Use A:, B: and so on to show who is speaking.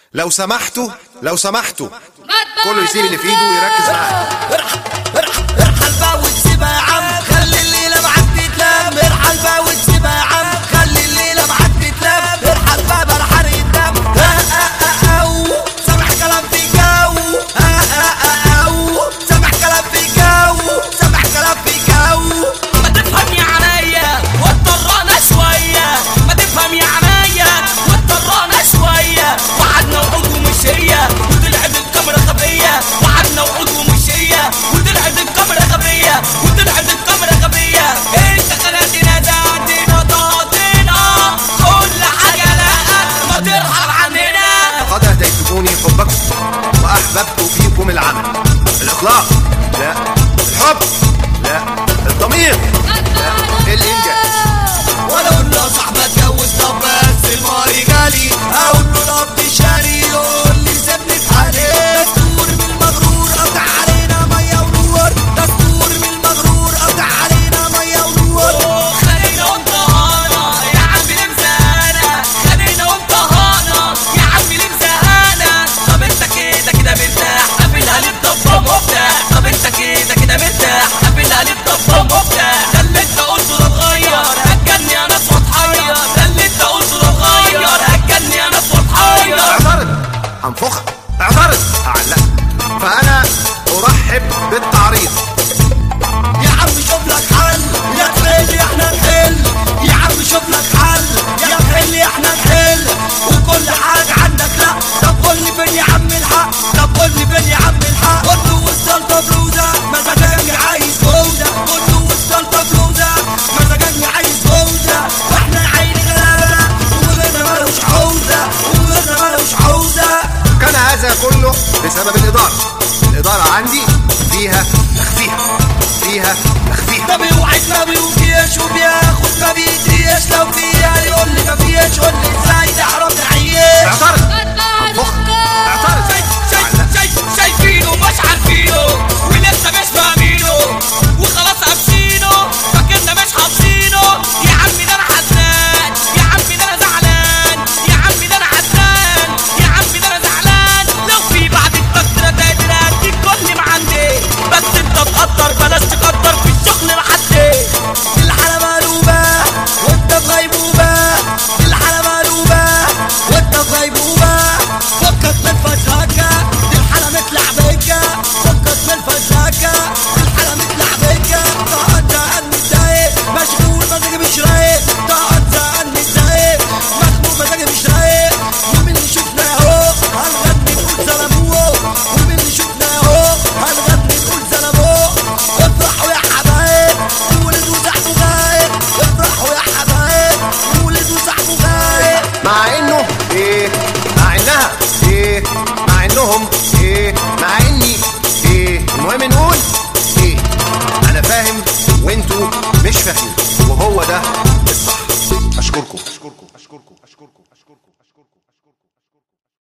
A: لو سمحتوا لو سمحتوا كله يسيب اللي في ايده ويركز معايا
B: ارحل بقى وتسيبها يا عم خلي الليله معاك تتلم ارحل بقى وتسيبها يا عم خلي الليله معاك تتلم ارحل بقى بلا حرق الدم ها ها ها او سامح كلام في جو ها ها ها او سامح كلام في جو سامح كلام في جو
C: ما تفهم يا عينيا واتطرقنا شوية ما تفهم يا عينيا واتطرقنا شوية وعدنا وعود ومش هي وطلعت الكاميرا غبية وعدنا وعود ومش هي وطلعت الكاميرا غبية وطلعت الكاميرا غبية انت خلقتنا زعتنا ضغطنا كل حاجة لا ما ترحل عننا
A: قد اهديتموني حبكم واحببت فيكم العمل الاخلاق لا الحب لا الضمير لا الانجاز
B: وانا اقول له صاحبي اتجوز طب بس الماري جالي اقول له الاب شاري يقول لي سيبني في حالي دستور من المغرور قطع علينا ميه ونور دستور من المغرور قطع علينا ميه ونور
C: خلينا وانتهانا يا عم ليه مزهقنا خلينا وانتهانا يا عم ليه مزهقنا طب انت كده كده مرتاح قابلها ليه بضبة مفتاح طب انت كده كده مرتاح قابلها ليه بضبة مفتاح ده اللي انت قلته ده اتغير هتجني انا في واتحير ده اللي انت قلته ده اتغير هتجني انا في واتحير
A: اعترض هنفخك اعترض هعلقك فانا ارحب بالتعريض
B: يا عم شوف لك حل يا تحل يا احنا نحل يا عم شوف لك حل يا تحل يا احنا نحل وكل حاجة عندك لا طب قول لي فين يا عم الحق طب قول لي فين يا عم الحق قول له والسلطة فلوزة مزاجك عايز فوزة قول له والسلطة فلوزة مزاجك عايز فوزة واحنا عيني غلابة وغيرنا مالوش عوزة وغيرنا مالوش عوزة
A: كان هذا كله بسبب الاداره الاداره عندي فيها مخفيها فيها مخفيها
B: ده بيوعد ما بيوفيش وبياخد ما بيديش لو فيها يقول لي ما فيش قول لي ازاي تعرف تعيش
A: اعترض هنفخك اعترض
C: شايف
A: هعلقك
C: شايف شايف شايفينه مش عارفينه ولسه مش فاهمينه وخلاص قافشينه فاكرنا مش حافظينه يا عمي ده انا حزنان يا عمي ده انا زعلان يا عمي ده انا حزنان يا عمي ده انا زعلان لو في بعد التقدير تقدر اديك كل ما عندي بس انت تقدر بلاش تقدر في الشغل لحد
B: الحالة مقلوبة وانت في غيبوبة الحالة مقلوبة وانت في غيبوبة فكك من فشاكة الحالة متلعبكة فكك من فشاكة الحالة متلعبكة طاقة زهقان متضايق مشغول مزاجي مش رايق طاقة زهقان متضايق مخنوق مزاجي مش رايق ومن اللي شفنا اهو هنغني نقول سلاموه ومن اللي شفنا اهو هنغني نقول سلاموه افرحوا يا حبايب ولد وصاحبه غايب افرحوا يا حبايب ولد وصاحبه غايب
A: مع انه ايه مع انها ايه مع انهم ايه مع اني ايه المهم نقول ايه انا فاهم وانتوا مش فاهمين وهو ده الصح اشكركم اشكركم